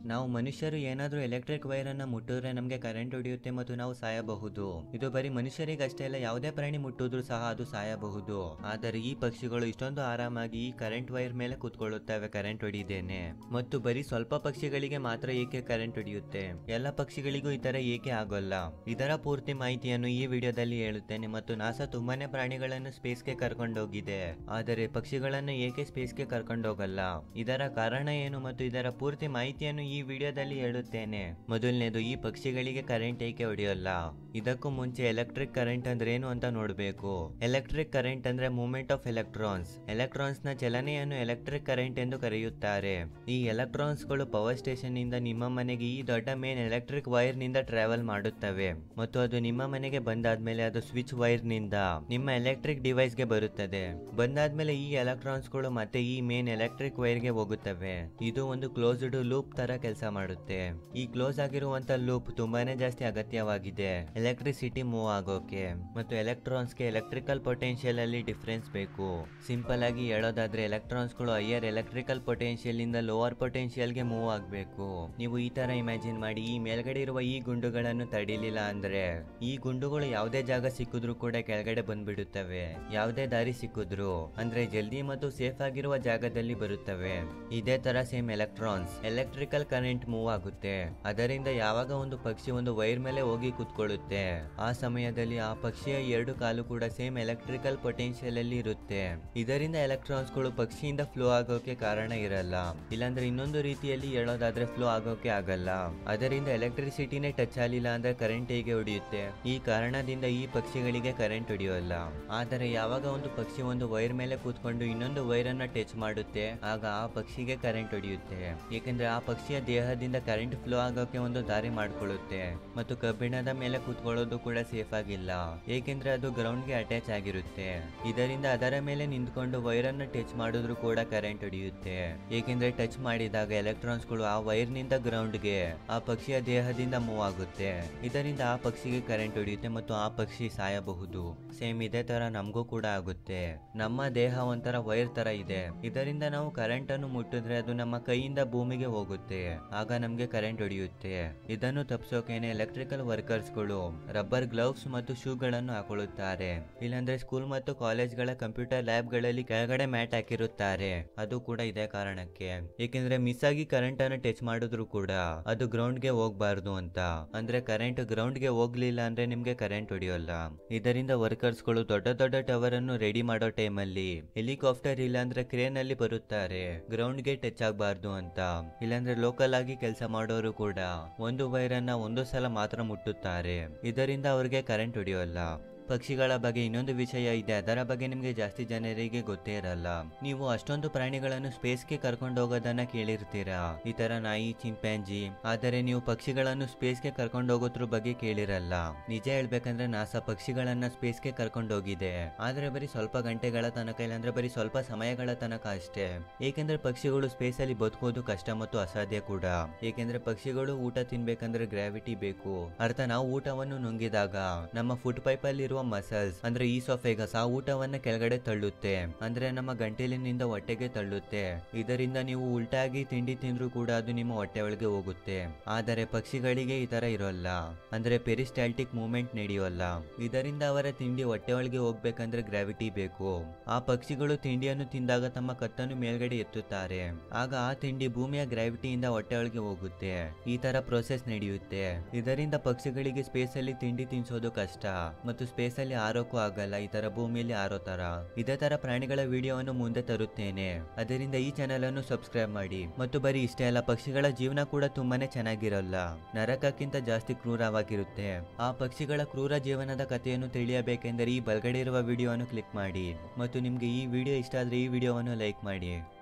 ನಾವು ಮನುಷ್ಯರು ಏನಾದ್ರೂ ಎಲೆಕ್ಟ್ರಿಕ್ ವೈರ್ ಅನ್ನ ಮುಟ್ಟಿದ್ರೆ ನಮಗೆ ಕರೆಂಟ್ ಹೊಡೆಯುತ್ತೆ ಮತ್ತು ನಾವು ಸಾಯಬಹುದು ಇದು ಬರೀ ಮನುಷ್ಯರಿಗಷ್ಟೇ ಅಲ್ಲ ಯಾವುದೇ ಪ್ರಾಣಿ ಮುಟ್ಟಿದ್ರು ಸಹ ಅದು ಸಾಯಬಹುದು ಆದರೆ ಈ ಪಕ್ಷಿಗಳು ಇಷ್ಟೊಂದು ಆರಾಮಾಗಿ ಈ ಕರೆಂಟ್ ವೈರ್ ಮೇಲೆ ಕೂತ್ಕೊಳ್ಳುತ್ತವೆ ಕರೆಂಟ್ ಹೊಡಿದೇನೆ ಮತ್ತು ಬರೀ ಸ್ವಲ್ಪ ಪಕ್ಷಿಗಳಿಗೆ ಮಾತ್ರ ಏಕೆ ಕರೆಂಟ್ ಹೊಡೆಯುತ್ತೆ ಎಲ್ಲ ಪಕ್ಷಿಗಳಿಗೂ ಈ ತರ ಏಕೆ ಆಗೋಲ್ಲ ಇದರ ಪೂರ್ತಿ ಮಾಹಿತಿಯನ್ನು ಈ ವಿಡಿಯೋದಲ್ಲಿ ಹೇಳುತ್ತೇನೆ ಮತ್ತು ನಾಸಾ ತುಂಬಾನೇ ಪ್ರಾಣಿಗಳನ್ನು ಸ್ಪೇಸ್ಗೆ ಕರ್ಕೊಂಡೋಗಿದೆ ಆದರೆ ಪಕ್ಷಿಗಳನ್ನು ಏಕೆ ಸ್ಪೇಸ್ಗೆ ಕರ್ಕೊಂಡೋಗಲ್ಲ ಇದರ ಕಾರಣ ಏನು ಮತ್ತು ಇದರ ಪೂರ್ತಿ ಮಾಹಿತಿಯನ್ನು ಈ ವಿಡಿಯೋದಲ್ಲಿ ಹೇಳುತ್ತೇನೆ ಮೊದಲನೇದು ಈ ಪಕ್ಷಿಗಳಿಗೆ ಕರೆಂಟ್ ಏಕೆ ಹೊಡೆಯೋಲ್ಲ ಇದಕ್ಕೂ ಮುಂಚೆ ಎಲೆಕ್ಟ್ರಿಕ್ ಕರೆಂಟ್ ಅಂದ್ರೆ ಏನು ಅಂತ ನೋಡಬೇಕು ಎಲೆಕ್ಟ್ರಿಕ್ ಕರೆಂಟ್ ಅಂದ್ರೆ ಮೂವ್ಮೆಂಟ್ ಆಫ್ ಎಲೆಕ್ಟ್ರಾನ್ಸ್ ಎಲೆಕ್ಟ್ರಾನ್ಸ್ ನ ಚಲನೆಯನ್ನು ಎಲೆಕ್ಟ್ರಿಕ್ ಕರೆಂಟ್ ಎಂದು ಕರೆಯುತ್ತಾರೆ ಈ ಎಲೆಕ್ಟ್ರಾನ್ಸ್ ಗಳು ಪವರ್ ಸ್ಟೇಷನ್ ನಿಂದ ನಿಮ್ಮ ಮನೆಗೆ ಈ ದೊಡ್ಡ ಮೇನ್ ಎಲೆಕ್ಟ್ರಿಕ್ ವೈರ್ ನಿಂದ ಟ್ರಾವೆಲ್ ಮಾಡುತ್ತವೆ ಮತ್ತು ಅದು ನಿಮ್ಮ ಮನೆಗೆ ಬಂದಾದ್ಮೇಲೆ ಅದು ಸ್ವಿಚ್ ವೈರ್ ನಿಂದ ನಿಮ್ಮ ಎಲೆಕ್ಟ್ರಿಕ್ ಡಿವೈಸ್ ಗೆ ಬರುತ್ತದೆ ಬಂದಾದ್ಮೇಲೆ ಈ ಎಲೆಕ್ಟ್ರಾನ್ಸ್ ಗಳು ಮತ್ತೆ ಈ ಮೇನ್ ಎಲೆಕ್ಟ್ರಿಕ್ ವೈರ್ ಗೆ ಹೋಗುತ್ತವೆ ಇದು ಒಂದು ಕ್ಲೋಸ್ಡ್ ಲೂಪ್ ತರ ಕೆಲಸ ಮಾಡುತ್ತೆ ಈ ಕ್ಲೋಸ್ ಆಗಿರುವಂತ ಲೂಪ್ ತುಂಬಾನೇ ಜಾಸ್ತಿ ಅಗತ್ಯವಾಗಿದೆ ಎಲೆಕ್ಟ್ರಿಸಿಟಿ ಮೂವ್ ಆಗೋಕೆ ಮತ್ತು ಎಲೆಕ್ಟ್ರಾನ್ಸ್ ಗೆ ಎಲೆಕ್ಟ್ರಿಕಲ್ ಪೊಟೆನ್ಶಿಯಲ್ ಅಲ್ಲಿ ಡಿಫರೆನ್ಸ್ ಬೇಕು ಸಿಂಪಲ್ ಆಗಿ ಹೇಳೋದಾದ್ರೆ ಎಲೆಕ್ಟ್ರಾನ್ಸ್ ಗಳು ಹೈಯರ್ ಎಲೆಕ್ಟ್ರಿಕಲ್ ಪೊಟೆನ್ಶಿಯಲ್ ಇಂದ ಲೋವರ್ ಪೊಟೆನ್ಶಿಯಲ್ ಗೆ ಮೂವ್ ಆಗಬೇಕು ನೀವು ಈ ತರ ಇಮ್ಯಾಜಿನ್ ಮಾಡಿ ಈ ಮೇಲ್ಗಡೆ ಇರುವ ಈ ಗುಂಡುಗಳನ್ನು ತಡಿಲಿಲ್ಲ ಅಂದ್ರೆ ಈ ಗುಂಡುಗಳು ಯಾವುದೇ ಜಾಗ ಸಿಕ್ಕಿದ್ರು ಕೂಡ ಕೆಳಗಡೆ ಬಂದ್ಬಿಡುತ್ತವೆ ಯಾವುದೇ ದಾರಿ ಸಿಕ್ಕಿದ್ರು ಅಂದ್ರೆ ಜಲ್ದಿ ಮತ್ತು ಸೇಫ್ ಆಗಿರುವ ಜಾಗದಲ್ಲಿ ಬರುತ್ತವೆ ಇದೇ ತರ same electrons electrical current move ಆಗುತ್ತೆ ಅದರಿಂದ ಯಾವಾಗ ಒಂದು ಪಕ್ಷಿ ಒಂದು ವೈರ್ ಮೇಲೆ ಹೋಗಿ ಕುತ್ಕೊಳ್ಳುತ್ತೆ ಆ ಸಮಯದಲ್ಲಿ ಆ ಪಕ್ಷಿಯ ಎರಡು ಕಾಲು ಕೂಡ ಸೇಮ್ ಎಲೆಕ್ಟ್ರಿಕಲ್ ಪೊಟೆನ್ಶಿಯಲ್ ಅಲ್ಲಿ ಇರುತ್ತೆ ಇದರಿಂದ ಎಲೆಕ್ಟ್ರಾನ್ಸ್ ಗಳು ಪಕ್ಷಿಯಿಂದ ಫ್ಲೋ ಆಗೋಕೆ ಕಾರಣ ಇರಲ್ಲ ಇಲ್ಲಾಂದ್ರೆ ಇನ್ನೊಂದು ರೀತಿಯಲ್ಲಿ ಹೇಳೋದಾದ್ರೆ ಫ್ಲೋ ಆಗೋಕೆ ಆಗಲ್ಲ ಅದರಿಂದ ಎಲೆಕ್ಟ್ರಿಸಿಟಿನೇ ಟಚ್ ಆಗಲಿಲ್ಲ ಅಂದ್ರೆ ಕರೆಂಟ್ ಹೇಗೆ ಹೊಡೆಯುತ್ತೆ ಈ ಕಾರಣದಿಂದ ಈ ಪಕ್ಷಿಗಳಿಗೆ ಕರೆಂಟ್ ಹೊಡೆಯೋಲ್ಲ ಆದರೆ ಯಾವಾಗ ಒಂದು ಪಕ್ಷಿ ಒಂದು ವೈರ್ ಮೇಲೆ ಕೂತ್ಕೊಂಡು ಇನ್ನೊಂದು ವೈರ್ ಅನ್ನ ಟಚ್ ಮಾಡುತ್ತೆ ಆಗ ಆ ಪಕ್ಷಿಗೆ ಕರೆಂಟ್ ಹೊಡೆಯುತ್ತೆ ಏಕೆಂದ್ರೆ ಆ ಪಕ್ಷಿಯ ದೇಹದಿಂದ ಕರೆಂಟ್ ಫ್ಲೋ ಆಗೋಕೆ ಒಂದು ದಾರಿ ಮಾಡ್ಕೊಳ್ಳುತ್ತೆ ಮತ್ತು ಕಬ್ಬಿಣದ ಮೇಲೆ ಕೂತ್ಕೊಳ್ಳೋದು ಕೂಡ ಸೇಫ್ ಆಗಿಲ್ಲ ಏಕೆಂದ್ರೆ ಅದು ಗ್ರೌಂಡ್ ಗೆ ಅಟ್ಯಾಚ್ ಆಗಿರುತ್ತೆ ಇದರಿಂದ ಅದರ ಮೇಲೆ ನಿಂತ್ಕೊಂಡು ವೈರ್ ಅನ್ನು ಟಚ್ ಮಾಡಿದ್ರು ಕೂಡ ಕರೆಂಟ್ ಹೊಡೆಯುತ್ತೆ ಏಕೆಂದ್ರೆ ಟಚ್ ಮಾಡಿದಾಗ ಎಲೆಕ್ಟ್ರಾನ್ಸ್ ಗಳು ಆ ವೈರ್ ನಿಂದ ಗ್ರೌಂಡ್ ಗೆ ಆ ಪಕ್ಷಿಯ ದೇಹದಿಂದ ಮೂವ್ ಆಗುತ್ತೆ ಇದರಿಂದ ಆ ಪಕ್ಷಿಗೆ ಕರೆಂಟ್ ಹೊಡೆಯುತ್ತೆ ಮತ್ತು ಆ ಪಕ್ಷಿ ಸಾಯಬಹುದು ಸೇಮ್ ಇದೇ ತರ ನಮಗೂ ಕೂಡ ಆಗುತ್ತೆ ನಮ್ಮ ದೇಹ ಒಂಥರ ವೈರ್ ತರ ಇದೆ ಇದರಿಂದ ನಾವು ಕರೆಂಟ್ ಅನ್ನು ಮುಟ್ಟಿದ್ರೆ ಅದು ನಮ್ಮ ಕೈಯಿಂದ ಭೂಮಿಗೆ ಹೋಗುತ್ತೆ ಆಗ ನಮ್ಗೆ ಕರೆಂಟ್ ಹೊಡೆಯುತ್ತೆ ಇದನ್ನು ತಪ್ಪಿಸೋಕೆನೆ ಎಲೆಕ್ಟ್ರಿಕಲ್ ವರ್ಕರ್ಸ್ ಗಳು ರಬ್ಬರ್ ಗ್ಲೌಸ್ ಮತ್ತು ಶೂಗಳನ್ನು ಹಾಕೊಳ್ಳುತ್ತಾರೆ ಇಲ್ಲಾಂದ್ರೆ ಸ್ಕೂಲ್ ಮತ್ತು ಕಾಲೇಜ್ಗಳ ಕಂಪ್ಯೂಟರ್ ಲ್ಯಾಬ್ ಗಳಲ್ಲಿ ಕೆಳಗಡೆ ಮ್ಯಾಟ್ ಹಾಕಿರುತ್ತಾರೆ ಅದು ಕೂಡ ಇದೇ ಕಾರಣಕ್ಕೆ ಏಕೆಂದ್ರೆ ಮಿಸ್ ಆಗಿ ಕರೆಂಟ್ ಅನ್ನು ಟಚ್ ಮಾಡಿದ್ರು ಕೂಡ ಅದು ಗ್ರೌಂಡ್ ಗೆ ಹೋಗ್ಬಾರ್ದು ಅಂತ ಅಂದ್ರೆ ಕರೆಂಟ್ ಗ್ರೌಂಡ್ ಗೆ ಹೋಗ್ಲಿಲ್ಲ ಅಂದ್ರೆ ನಿಮ್ಗೆ ಕರೆಂಟ್ ಹೊಡೆಯೋಲ್ಲ ಇದರಿಂದ ವರ್ಕರ್ಸ್ ಗಳು ದೊಡ್ಡ ದೊಡ್ಡ ಟವರ್ ಅನ್ನು ರೆಡಿ ಮಾಡೋ ಟೈಮ್ ಅಲ್ಲಿ ಹೆಲಿಕಾಪ್ಟರ್ ಇಲ್ಲ ಅಂದ್ರೆ ಕ್ರೇನ್ ಅಲ್ಲಿ ಬರುತ್ತಾರೆ ಗ್ರೌಂಡ್ ಗೆ ಟಚ್ ಆಗಬಾರ್ದು ಅಂತ ಇಲ್ಲಾಂದ್ರೆ ಲೋಕಲ್ ಆಗಿ ಕೆಲಸ ಮಾಡೋರು ಕೂಡ ಒಂದು ವೈರ್ ಅನ್ನ ಒಂದು ಸಲ ಮಾತ್ರ ಮುಟ್ಟುತ್ತಾರೆ ಇದರಿಂದ ಅವ್ರಿಗೆ ಕರೆಂಟ್ ಹೊಡೆಯೋಲ್ಲ ಪಕ್ಷಿಗಳ ಬಗ್ಗೆ ಇನ್ನೊಂದು ವಿಷಯ ಇದೆ ಅದರ ಬಗ್ಗೆ ನಿಮಗೆ ಜಾಸ್ತಿ ಜನರಿಗೆ ಗೊತ್ತೇ ಇರಲ್ಲ ನೀವು ಅಷ್ಟೊಂದು ಪ್ರಾಣಿಗಳನ್ನು ಸ್ಪೇಸ್ಗೆ ಕರ್ಕೊಂಡು ಹೋಗೋದನ್ನ ಕೇಳಿರ್ತೀರಾ ಈ ತರ ನಾಯಿ ಚಿಂಪ್ಯಾನ್ಜಿ ಆದರೆ ನೀವು ಪಕ್ಷಿಗಳನ್ನು ಸ್ಪೇಸ್ಗೆ ಕರ್ಕೊಂಡು ಹೋಗೋದ್ರ ಬಗ್ಗೆ ಕೇಳಿರಲ್ಲ ನಿಜ ಹೇಳ್ಬೇಕಂದ್ರೆ ನಾಸಾ ಪಕ್ಷಿಗಳನ್ನ ಸ್ಪೇಸ್ಗೆ ಕರ್ಕೊಂಡು ಹೋಗಿದೆ ಆದ್ರೆ ಬರೀ ಸ್ವಲ್ಪ ಗಂಟೆಗಳ ತನಕ ಇಲ್ಲಾಂದ್ರೆ ಬರೀ ಸ್ವಲ್ಪ ಸಮಯಗಳ ತನಕ ಅಷ್ಟೇ ಏಕೆಂದ್ರೆ ಪಕ್ಷಿಗಳು ಸ್ಪೇಸ್ ಅಲ್ಲಿ ಬದುಕೋದು ಕಷ್ಟ ಮತ್ತು ಅಸಾಧ್ಯ ಕೂಡ ಏಕೆಂದ್ರೆ ಪಕ್ಷಿಗಳು ಊಟ ತಿನ್ಬೇಕಂದ್ರೆ ಗ್ರಾವಿಟಿ ಬೇಕು ಅರ್ಥ ನಾವು ಊಟವನ್ನು ನುಂಗಿದಾಗ ನಮ್ಮ ಫುಡ್ ಪೈಪ್ ಅಲ್ಲಿ ಇರುವ ಮಸಲ್ಸ್ ಅಂದ್ರೆ ಈ ಸೊಫೆಗಸ್ ಆ ಊಟವನ್ನ ಕೆಳಗಡೆ ತಳ್ಳುತ್ತೆ ಅಂದ್ರೆ ನಮ್ಮ ಗಂಟಲಿನಿಂದ ಹೊಟ್ಟೆಗೆ ತಳ್ಳುತ್ತೆ ಇದರಿಂದ ನೀವು ಉಲ್ಟಾಗಿ ತಿಂಡಿ ತಿಂದ್ರು ಕೂಡ ಅದು ನಿಮ್ಮ ಹೊಟ್ಟೆ ಒಳಗೆ ಹೋಗುತ್ತೆ ಆದರೆ ಪಕ್ಷಿಗಳಿಗೆ ಈ ತರ ಇರೋಲ್ಲ ಅಂದ್ರೆ ಪೆರಿಸ್ಟಾಲ್ಟಿಕ್ ಮೂವ್ಮೆಂಟ್ ನಡೆಯೋಲ್ಲ ಇದರಿಂದ ಅವರ ತಿಂಡಿ ಹೊಟ್ಟೆ ಒಳಗೆ ಹೋಗ್ಬೇಕಂದ್ರೆ ಗ್ರಾವಿಟಿ ಬೇಕು ಆ ಪಕ್ಷಿಗಳು ತಿಂಡಿಯನ್ನು ತಿಂದಾಗ ತಮ್ಮ ಕತ್ತನ್ನು ಮೇಲ್ಗಡೆ ಎತ್ತುತ್ತಾರೆ ಆಗ ಆ ತಿಂಡಿ ಭೂಮಿಯ ಗ್ರಾವಿಟಿಯಿಂದ ಹೊಟ್ಟೆ ಒಳಗೆ ಹೋಗುತ್ತೆ ಈ ತರ ಪ್ರೊಸೆಸ್ ನಡೆಯುತ್ತೆ ಇದರಿಂದ ಪಕ್ಷಿಗಳಿಗೆ ಸ್ಪೇಸ್ ಅಲ್ಲಿ ತಿಂಡಿ ತಿನ್ಸೋದು ಕಷ್ಟ ಮತ್ತು ಸ್ಪೇಸ್ ಅಲ್ಲಿ ಆರೋಕ್ಕೂ ಆಗಲ್ಲ ಈ ತರ ಭೂಮಿಯಲ್ಲಿ ಆರೋ ತರ ಇದೇ ತರ ಪ್ರಾಣಿಗಳ ವಿಡಿಯೋವನ್ನು ಮುಂದೆ ತರುತ್ತೇನೆ ಅದರಿಂದ ಈ ಚಾನೆಲ್ ಅನ್ನು ಸಬ್ಸ್ಕ್ರೈಬ್ ಮಾಡಿ ಮತ್ತು ಬರೀ ಇಷ್ಟೇ ಅಲ್ಲ ಪಕ್ಷಿಗಳ ಜೀವನ ಕೂಡ ತುಂಬಾನೇ ಚೆನ್ನಾಗಿರಲ್ಲ ನರಕಕ್ಕಿಂತ ಜಾಸ್ತಿ ಕ್ರೂರವಾಗಿರುತ್ತೆ ಆ ಪಕ್ಷಿಗಳ ಕ್ರೂರ ಜೀವನದ ಕಥೆಯನ್ನು ತಿಳಿಯಬೇಕೆಂದರೆ ಈ ಬಲಗಡೆ ಇರುವ ವಿಡಿಯೋವನ್ನು ಕ್ಲಿಕ್ ಮಾಡಿ ಮತ್ತು ನಿಮ್ಗೆ ಈ ವಿಡಿಯೋ ಇಷ್ಟ ಆದ್ರೆ ಈ ವಿಡಿಯೋವನ್ನು ಲೈಕ್ ಮಾಡಿ